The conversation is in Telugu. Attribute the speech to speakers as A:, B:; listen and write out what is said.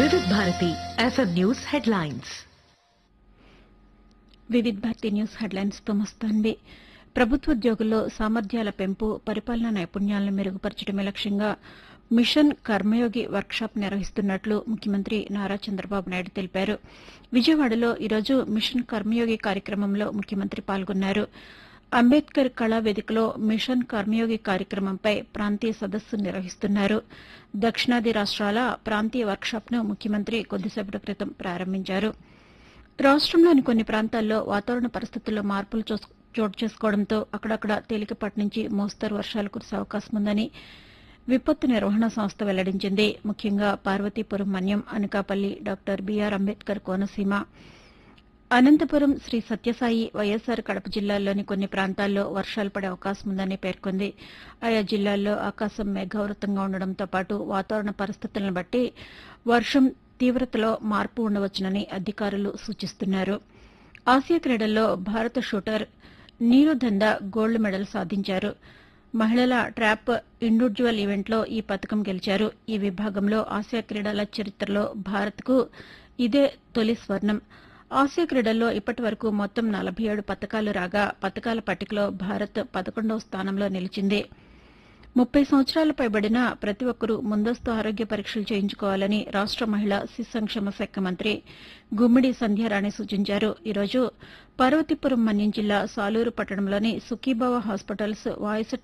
A: వివిధ Bharati FM news headlines
B: Vividh Bharati news headlines తో మస్తాన్వి ప్రభుత్వోద్యోగుల్లో సామర్థ్యాల పెంపు పరిపాలనా నైపుణ్యాలను మెరుగుపరచడమే లక్ష్యంగా మిషన్ కర్మయోగి వర్క్షాప్ నిర్వహిస్తున్నట్లు ముఖ్యమంత్రి నారా చంద్రబాబు నాయుడు తెలిపారు విజయవాడలో ఈరోజు మిషన్ కర్మయోగి కార్యక్రమంలో ముఖ్యమంత్రి పాల్గొన్నారు అంబేద్కర్ కళా వేదికలో మిషన్ కర్మయోగి కార్యక్రమంపై ప్రాంతీయ సదస్సు నిర్వహిస్తున్నారు దక్షిణాది రాష్ట్రాల ప్రాంతీయ వర్క్షాప్ను ముఖ్యమంత్రి కొద్దిసేపటి క్రితం ప్రారంభించారు రాష్ట్రంలోని కొన్ని ప్రాంతాల్లో వాతావరణ పరిస్థితుల్లో మార్పులు చోస్- చోటు చేసుకోవడంతో అక్కడక్కడ తేలికపాటి నుంచి మోస్తరు వర్షాలు కురిసే అవకాశం ఉందని విపత్తు నిర్వహణ సంస్థ వెల్లడించింది ముఖ్యంగా Parvathipuram Manyam Anakapalli doctor BR Ambedkar Konaseema Anantapuram Sri Sathya Sai YSR Kadapa జిల్లాల్లోని కొన్ని ప్రాంతాల్లో వర్షాలు పడే అవకాశం ఉందని పేర్కొంది ఆయా జిల్లాల్లో ఆకాశం మేఘావృతంగా ఉండడంతో పాటు వాతావరణ పరిస్థితులను బట్టి వర్షం తీవ్రతలో మార్పు ఉండవచ్చునని అధికారులు సూచిస్తున్నారు ఆసియా క్రీడల్లో భారత షూటర్ నీరుదంద గోల్డ్ మెడల్ సాధించారు మహిళల ట్రాప్ ఇండివిడ్యువల్ ఈవెంట్లో ఈ పథకం గెలిచారు ఈ విభాగంలో ఆసియా క్రీడల చరిత్రలో భారత్కు ఇదే తొలి స్వర్ణం ఆసియా క్రీడల్లో ఇప్పటి వరకు మొత్తం నలభై ఏడు పథకాలు రాగా పథకాల పట్టికలో భారత్ పదకొండవ స్థానంలో నిలిచింది ముప్పై సంవత్సరాలు పైబడిన ప్రతి ఒక్కరూ ముందస్తు ఆరోగ్య పరీక్షలు చేయించుకోవాలని రాష్ట మహిళా శిశు సంక్షేమ శాఖ మంత్రి గుమ్మిడి సంధ్యారాణి సూచించారు ఈరోజు పార్వతీపురం మన్యం జిల్లా సాలూరు పట్టణంలోని సుఖీభావ హాస్పిటల్స్ వాయిస్